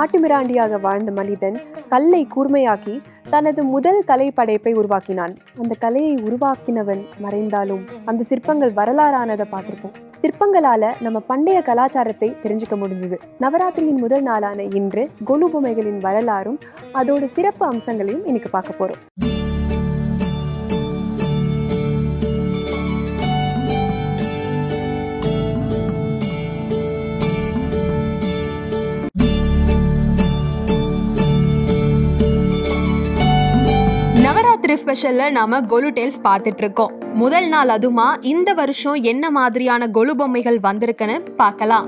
காட்டுமிராண்டியாக வாழ்ந்த மனிதன் கல்லை கூர்மையாக்கி தனது முதல் கலை படைப்பை உருவாக்கினான் அந்த கலையை உருவாக்கினவன் மறைந்தாலும் அந்த சிற்பங்கள் வரலாறானதை பார்த்திருப்போம் சிற்பங்களால நம்ம பண்டைய கலாச்சாரத்தை தெரிஞ்சுக்க முடிஞ்சது நவராத்திரியின் முதல் நாளான இன்று கொலு பொம்மைகளின் வரலாறும் அதோட சிறப்பு அம்சங்களையும் இன்னைக்கு பார்க்க போறோம் நவராத்திரி ஸ்பெஷல்ல நாம கொலு டேல்ஸ் பார்த்துட்டு இருக்கோம் முதல் நாள் அதுமா இந்த வருஷம் என்ன மாதிரியான கொலு பொம்மைகள் வந்திருக்குன்னு பார்க்கலாம்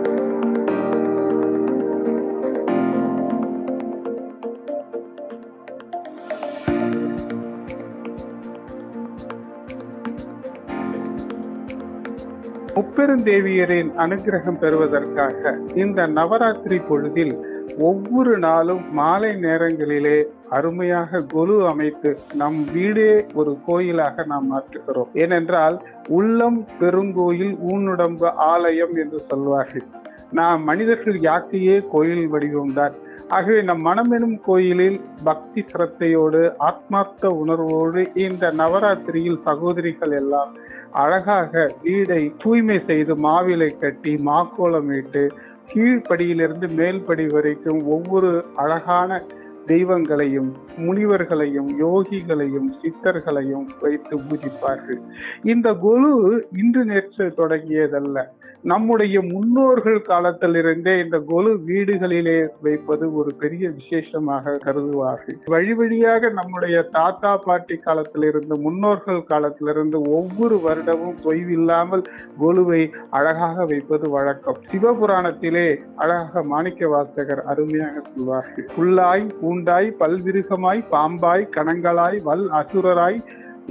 முப்பெருந்தேவியரின் அனுகிரகம் பெறுவதற்காக இந்த நவராத்திரி பொழுதில் ஒவ்வொரு நாளும் மாலை நேரங்களிலே அருமையாக கொலு அமைத்து நம் வீடே ஒரு கோயிலாக நாம் மாற்றுகிறோம் ஏனென்றால் உள்ளம் பெருங்கோயில் ஊனுடம்பு ஆலயம் என்று சொல்வார்கள் நாம் மனிதர்கள் யாக்கையே கோயில் வடிவம்தான் ஆகவே நம் மனமெனும் கோயிலில் பக்தி சிரத்தையோடு ஆத்மார்த்த உணர்வோடு இந்த நவராத்திரியில் சகோதரிகள் எல்லாம் அழகாக வீடை தூய்மை செய்து மாவிலை கட்டி மாக்கோலமிட்டு கீழ்ப்படியிலிருந்து மேல்படி வரைக்கும் ஒவ்வொரு அழகான தெய்வங்களையும் முனிவர்களையும் யோகிகளையும் சித்தர்களையும் வைத்து பூஜிப்பார்கள் இந்த குரு இன்று நேற்று தொடங்கியதல்ல நம்முடைய முன்னோர்கள் காலத்திலிருந்தே இந்த கொலு வீடுகளிலே வைப்பது ஒரு பெரிய விசேஷமாக கருதுவார்கள் வழி வழியாக நம்முடைய தாத்தா பாட்டி காலத்திலிருந்து முன்னோர்கள் காலத்திலிருந்து ஒவ்வொரு வருடமும் தொய்வில்லாமல் கொலுவை அழகாக வைப்பது வழக்கம் சிவபுராணத்திலே அழகாக மாணிக்க வாசகர் அருமையாக சொல்வார்கள் புல்லாய் பூண்டாய் பல்விருகமாய் பாம்பாய் கணங்களாய் வல் அசுரராய்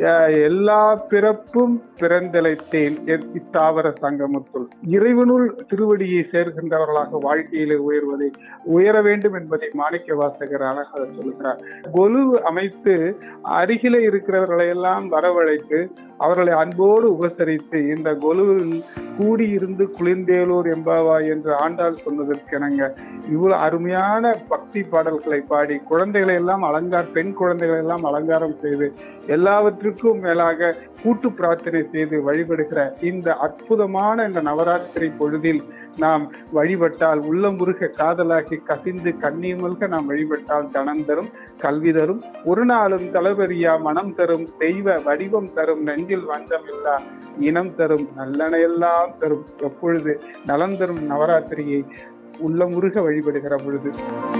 எல்லா பிறப்பும் பிறந்தழைத்தேன் இத்தாவர சங்கமத்துள் இறைவனுள் திருவடியை சேர்கின்றவர்களாக வாழ்க்கையிலே உயர்வதை உயர வேண்டும் என்பதை மாணிக்க வாசகர் அழகாக சொல்கிறார் கொலு அமைத்து அருகிலே இருக்கிறவர்களை எல்லாம் வரவழைத்து அவர்களை அன்போடு உபசரித்து இந்த கொலுவில் கூடியிருந்து குளிர்ந்தேலூர் எம்பாவா என்று ஆண்டாள் சொன்னதற்கெனங்க இவ்வளவு அருமையான பக்தி பாடல்களை பாடி குழந்தைகளை எல்லாம் அலங்கார பெண் குழந்தைகளை எல்லாம் அலங்காரம் செய்து எல்லாவற்றுக்கும் மேலாக கூட்டு பிரார்த்தனை செய்து வழிபடுகிற இந்த அற்புதமான இந்த நவராத்திரி பொழுதில் நாம் வழிபட்டால் உள்ளமுருக காதலாகி கசிந்து கண்ணீமல்க நாம் வழிபட்டால் தனம் தரும் கல்வி தரும் ஒரு நாளும் தளபதியா மனம் தரும் தெய்வ வடிவம் தரும் நெஞ்சில் வஞ்சமில்லா இனம் தரும் நல்லனையெல்லாம் தரும் எப்பொழுது நலம் தரும் நவராத்திரியை உள்ளமுருக வழிபடுகிற பொழுது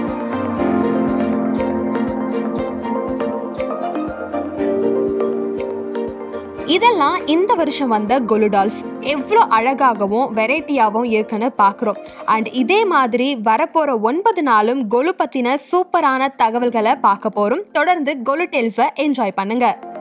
இதெல்லாம் இந்த வருஷம் வந்த கொலு டால்ஸ் எவ்வளோ அழகாகவும் வெரைட்டியாகவும் இருக்குன்னு பார்க்குறோம் அண்ட் இதே மாதிரி வரப்போகிற ஒன்பது நாளும் கொலு பற்றின சூப்பரான தகவல்களை பார்க்க போகிறோம் தொடர்ந்து கொலு டெல்ஸை என்ஜாய் பண்ணுங்கள்